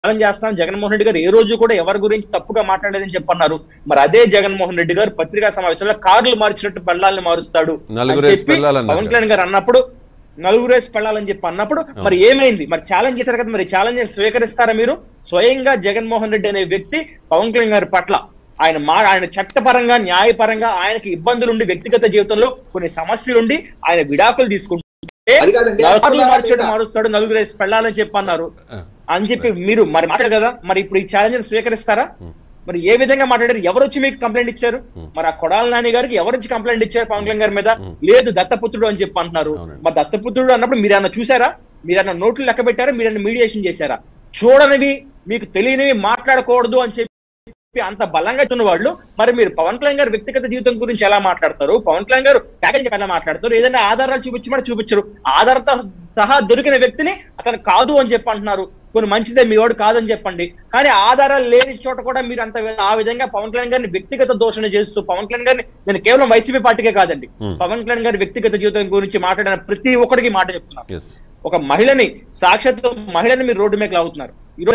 Challenge చేస్తాను జగన్మోహన్ రెడ్డి గారు ఏ రోజు కూడా ఎవరి గురించి తప్పుగా మాట్లాడేదని చెప్పన్నారు మరి అదే జగన్మోహన్ రెడ్డి గారు పత్రికా సమావేశంలో కార్లు మార్చినట్టు బెల్లాల్ని మారుస్తాడు అని నలుగురేసి చెప్పి పెళ్ళాలన్నారు. పవన్ కళ్యాణ్ గారు అన్నప్పుడు నలుగురేసి పెళ్ళాలని చెప్పి అన్నప్పుడు మరి ఏమైంది మరి ఛాలెంజ్ చేశారు కదా మరి ఛాలెంజ్ స్వీకరిస్తారా మీరు స్వయంగా జగన్మోహన్ రెడ్డి అనే వ్యక్తి పవన్ కళ్యాణ్ గారి పట్ల ఆయన మా ఆయన చట్టపరంగా న్యాయపరంగా ఆయనకి ఇబ్బందులు ఉండి వ్యక్తిగత జీవితంలో కొన్ని సమస్యలు ఉండి ఆయన విడాకులు తీసుకుంటే అది కాదండి. నలుగురు మార్చాడు మారుస్తాడు నలుగురు వేసి పెళ్ళాలని చెప్పి అన్నారు అని చెప్పి మీరు మరి మాట్లాడారు కదా మరి ఇప్పుడు ఈ ఛాలెంజ్ స్వీకరిస్తారా మరి ఏ విధంగా మాట్లాడారు ఎవరు వచ్చి మీకు కంప్లైంట్ ఇచ్చారు మరి ఆ కొడాల నాని గారికి ఎవరు వచ్చి కంప్లైంట్ ఇచ్చారు పవన్ కళ్యాణ్ గారి మీద లేదు దత్తపుత్రుడు అని చెప్పి అంటున్నారు అవునండి. మరి దత్తపుత్రుడు అన్నప్పుడు మీరు అన్న చూసారా మీరు అన్న నోట్లు లెక్క పెట్టారా మీరు అన్న మీడియేషన్ చేశారా చూడనివి మీకు తెలియనివి మాట్లాడకూడదు అని చెప్పి అంత బలంగా ఉన్న వాళ్ళు మరి మీరు పవన్ కళ్యాణ్ గారు వ్యక్తిగత జీవితం గురించి ఎలా మాట్లాడతారు పవన్ కళ్యాణ్ గారు ప్యాకేజ్ ఎలా మాట్లాడతారు ఏదైనా ఆధారాలు చూపించమని చూపించరు ఆధారంతో సహా దొరికిన వ్యక్తిని అతను కాదు అని చెప్పి అంటున్నారు కొన్ని మంచిదే మీ వాడు కాదని చెప్పండి కానీ ఆధారాలు లేని చోట కూడా మీరు అంత ఆ విధంగా పవన్ కళ్యాణ్ గారిని వ్యక్తిగత దోషణ చేస్తూ పవన్ కళ్యాణ్ గారిని నేను కేవలం వైసీపీ పార్టీకే కాదండి Hmm. పవన్ కళ్యాణ్ గారి వ్యక్తిగత జీవితం గురించి మాట్లాడిన ప్రతి ఒక్కడికి మాట చెప్తున్నాను ఎస్ ఒక మహిళని సాక్షాత్తు మహిళని మీరు రోడ్డు మీద లాగుతున్నారు ఈరోజు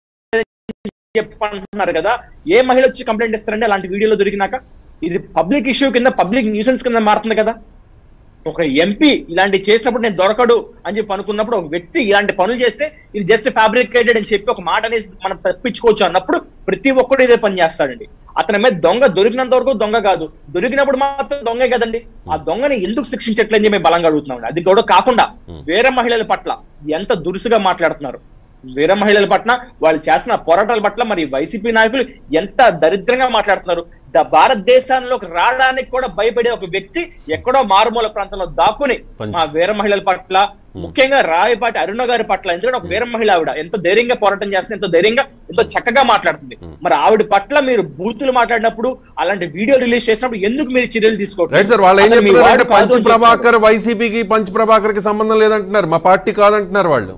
చెప్పంటున్నారు కదా ఏ మహిళ వచ్చి కంప్లైంట్ ఇస్తారండి అలాంటి వీడియోలో దొరికినాక ఇది పబ్లిక్ ఇష్యూ కింద పబ్లిక్ న్యూసెన్స్ కింద మారుతుంది కదా ఒక ఎంపీ ఇలాంటి చేసినప్పుడు నేను దొరకడు అని చెప్పి అనుకున్నప్పుడు ఒక వ్యక్తి ఇలాంటి పనులు చేస్తే ఇది జస్ట్ ఫ్యాబ్రికేటెడ్ అని చెప్పి ఒక మాట అనేసి మనం తప్పించుకోవచ్చు అన్నప్పుడు ప్రతి ఒక్కడు ఇదే పని చేస్తాడండి అతని మీద దొంగ దొరికినంత వరకు దొంగ కాదు దొరికినప్పుడు మాత్రం దొంగే కదండి ఆ దొంగని ఎందుకు శిక్షించట్లని చెప్పి మేము బలంగా అడుగుతున్నాం అది కూడా కాకుండా వేరే మహిళల పట్ల ఎంత దురుసుగా మాట్లాడుతున్నారు వేరే మహిళల పట్ల వాళ్ళు చేస్తున్న పోరాటాల పట్ల మరి వైసీపీ నాయకులు ఎంత దరిద్రంగా మాట్లాడుతున్నారు ద భారతదేశంలోకి రావడానికి కూడా భయపడే ఒక వ్యక్తి ఎక్కడో మారుమూల ప్రాంతంలో దాక్కుని పంచ్. మా వేరే మహిళల పట్ల ముఖ్యంగా రాయపాటి అరుణ గారి పట్ల ఎందుకంటే ఒక వేరే మహిళ ఆవిడ ఎంతో ధైర్యంగా పోరాటం చేస్తుంది ఎంతో ధైర్యంగా ఎంతో చక్కగా మాట్లాడుతుంది మరి ఆవిడ పట్ల మీరు బూతులు మాట్లాడినప్పుడు అలాంటి వీడియో రిలీజ్ చేసినప్పుడు ఎందుకు మీరు చర్యలు తీసుకోవట్లేదు రైట్ సార్ వాళ్ళు ఏం అతను మీ చెప్తున్నారంటే వాడు కాదు పంచ్ అని చెప్తున్నారు. ప్రభాకర్ వైసీపీకి పంచ్ ప్రభాకర్ కి సంబంధం లేదంటున్నారు మా పార్టీ కాదంటున్నారు వాళ్ళు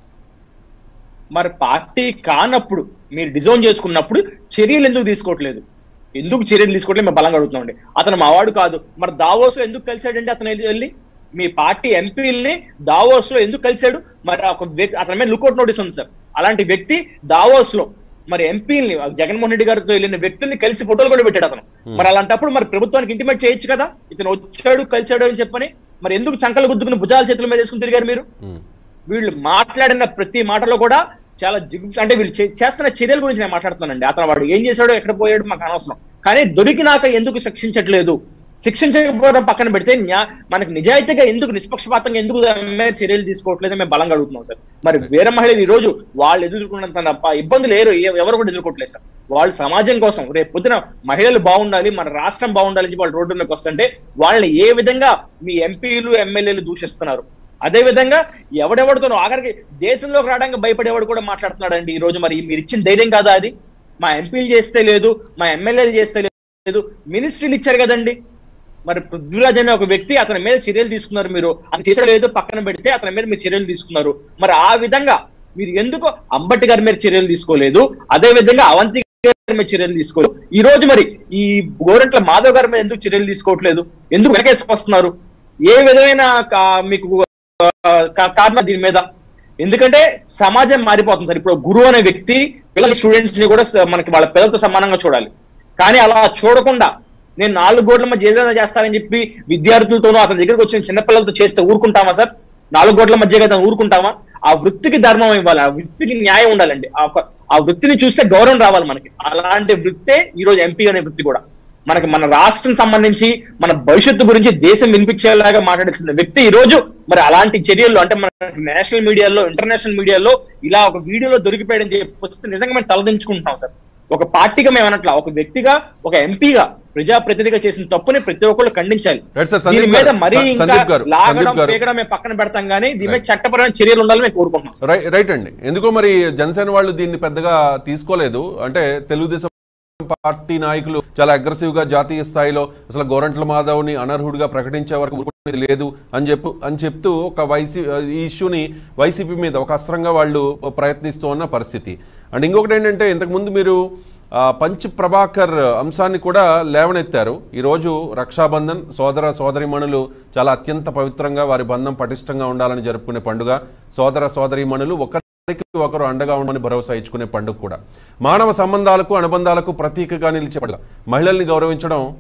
మరి పార్టీ కానప్పుడు మీరు డిజైన్ చేసుకున్నప్పుడు చర్యలు ఎందుకు తీసుకోవట్లేదు ఎందుకు చర్యలు తీసుకోవట్లేదు మేము బలంగా అడుగుతున్నామండి అతను మావాడు కాదు మరి దావోస్ లో ఎందుకు కలిశాడండి అతను వెళ్ళి- వెళ్ళి మీ పార్టీ ఎంపీల్ని దావోస్ లో ఎందుకు కలిశాడు మరి ఒక వ్యక్తి అతని మీద లుకౌట్ నోటీస్ ఉంది సార్ అలాంటి వ్యక్తి దావోస్ లో మరి ఎంపీల్ని జగన్మోహన్ రెడ్డి గారితో వెళ్ళిన వ్యక్తుల్ని కలిసి ఫోటోలు కూడా పెట్టాడు అతను మరి అలాంటప్పుడు మరి ప్రభుత్వానికి ఇంటిమేట్ చేయొచ్చు కదా ఇతను వచ్చాడు కలిశాడు అని చెప్పని మరి ఎందుకు చంకలు గుద్దుకుని భుజాల చేతుల మీద వేసుకుని తిరిగారు మీరు ఉమ్. వీళ్ళు మాట్లాడిన ప్రతి మాటలో కూడా చాలా జిగు అంటే వీళ్ళు చే- చేస్తున్న చర్యల గురించి నేను మాట్లాడుతున్నానండి అతను వాడు ఏం చేశాడో ఎక్కడ పోయాడు మాకు అనవసరం కానీ దొరికినాక ఎందుకు శిక్షించట్లేదు శిక్షించకపోవడం పక్కన పెడితే న్యా మనకి నిజాయితీగా ఎందుకు నిష్పక్షపాతంగా ఎందుకు దాని మీద చర్యలు తీసుకోవట్లేదు మేము బలంగా అడుగుతున్నాం సార్ మరి వేరే మహిళలు ఈ రోజు వాళ్ళు ఎదుర్కొన్నంత ప- ఇబ్బందులు లేరు ఎ- ఎవరు కూడా ఎదుర్కోవట్లేదు సార్ వాళ్ళు సమాజం కోసం రేపు పొద్దున మహిళలు బాగుండాలి మన రాష్ట్రం బాగుండాలి అని చెప్పి వాళ్ళు రోడ్డు మీదకి వస్తుంటే వాళ్ళని ఏ విధంగా మీ ఎంపీలు ఎమ్మెల్యేలు దూషిస్తున్నారు అదే విధంగా ఎవడెవడితో ఆఖరికి దేశంలోకి రావడానికి భయపడేవాడు కూడా మాట్లాడుతున్నాడండి ఈ రోజు మరి మీరు ఇచ్చిన ధైర్యం కాదా అది మా ఎంపీలు చేస్తే లేదు మా ఎమ్మెల్యేలు చేస్తే లేదు మినిస్ట్రీలు ఇచ్చారు కదండి మరి పృథ్వీరాజ్ అనే ఒక వ్యక్తి అతని మీద చర్యలు తీసుకున్నారు మీరు అది చేసే లేదు పక్కన పెడితే అతని మీద మీరు చర్యలు తీసుకున్నారు మరి ఆ విధంగా మీరు ఎందుకు అంబటి గారి మీద చర్యలు తీసుకోలేదు అదే విధంగా అవంతి గారి మీద చర్యలు తీసుకోలేదు ఈ రోజు మరి ఈ గోరంట్ల మాధవ్ గారి మీద ఎందుకు చర్యలు తీసుకోవట్లేదు ఎందుకు వెనకేసుకొస్తున్నారు ఏ విధమైన కా- మీకు కా- కారణం దీని మీద ఎందుకంటే సమాజం మారిపోతుంది సార్ ఇప్పుడు గురువు అనే వ్యక్తి పిల్లల స్టూడెంట్స్ ని కూడా స- మనకి వాళ్ళ పిల్లలతో సమానంగా చూడాలి కానీ అలా చూడకుండా నేను నాలుగు గోడ్ల మధ్య ఏదైనా చేస్తానని చెప్పి విద్యార్థులతోనూ అతని దగ్గరకు వచ్చిన చిన్నపిల్లలతో చేస్తే ఊరుకుంటామా సార్ నాలుగు గోడ్ల మధ్య కదా ఊరుకుంటామా ఆ వృత్తికి ధర్మం ఇవ్వాలి ఆ వృత్తికి న్యాయం ఉండాలండి ఆ ఒక- ఆ వృత్తిని చూస్తే గౌరవం రావాలి మనకి అలాంటి వృత్తే ఈ రోజు ఎంపీ అనే వృత్తి కూడా మనకి మన రాష్ట్రం సంబంధించి మన భవిష్యత్తు గురించి దేశం వినిపించేలాగా మాట్లాడాల్సిన వ్యక్తి ఈ రోజు మరి అలాంటి చర్యలు అంటే మన నేషనల్ మీడియాలో ఇంటర్నేషనల్ మీడియాలో ఇలా ఒక వీడియోలో దొరికిపోయాడని చెప్పి వస్తే నిజంగా మేము తలదించుకుంటున్నాం సార్ ఒక పార్టీగా మేము అనట్లా ఒక వ్యక్తిగా ఒక ఎంపీగా ప్రజాప్రతినిధిగా చేసిన తప్పుని ప్రతి ఒక్కళ్ళు ఖండించాలి రైట్ సార్, సందీప్ దీని మీద గారు, మరీ స- ఇంకా సందీప్ గారు, లాగడం సందీప్ గారు. పేగడం మేము పక్కన పెడతాం కానీ దీని మీద చట్టపరమైన చర్యలు ఉండాలని మేము కోరుకుంటున్నాం సార్. రై- రైట్ అండి ఎందుకో మరి జనసేన వాళ్ళు దీన్ని పెద్దగా తీసుకోలేదు అంటే తెలుగుదేశం పార్టీ నాయకులు చాలా అగ్రెసివ్ గా జాతీయ స్థాయిలో అసలు గోరంట్ల మాధవ్ని అనర్హుడిగా ప్రకటించే వరకు ఊరుకునేది లేదు అని చెప్పు అని చెప్తూ ఒక వైసీ ఈ ఇష్యూని వైసీపీ మీద ఒక అస్త్రంగా వాళ్ళు ప్రయత్నిస్తూ ఉన్న పరిస్థితి అండ్ ఇంకొకటి ఏంటంటే ఇంతకుముందు మీరు ఆ, పంచ్ ప్రభాకర్ అంశాన్ని కూడా లేవనెత్తారు ఈరోజు రక్షాబంధన్ సోదర సోదరిమణులు చాలా అత్యంత పవిత్రంగా వారి బంధం పటిష్టంగా ఉండాలని జరుపుకునే పండుగ సోదర సోదరిమణులు ఒక ఒకరికి ఒకరు అండగా ఉండమని భరోసా ఇచ్చుకునే పండుగ కూడా మానవ సంబంధాలకు అనుబంధాలకు ప్రతీకగా నిలిచే పండుగ మహిళల్ని గౌరవించడం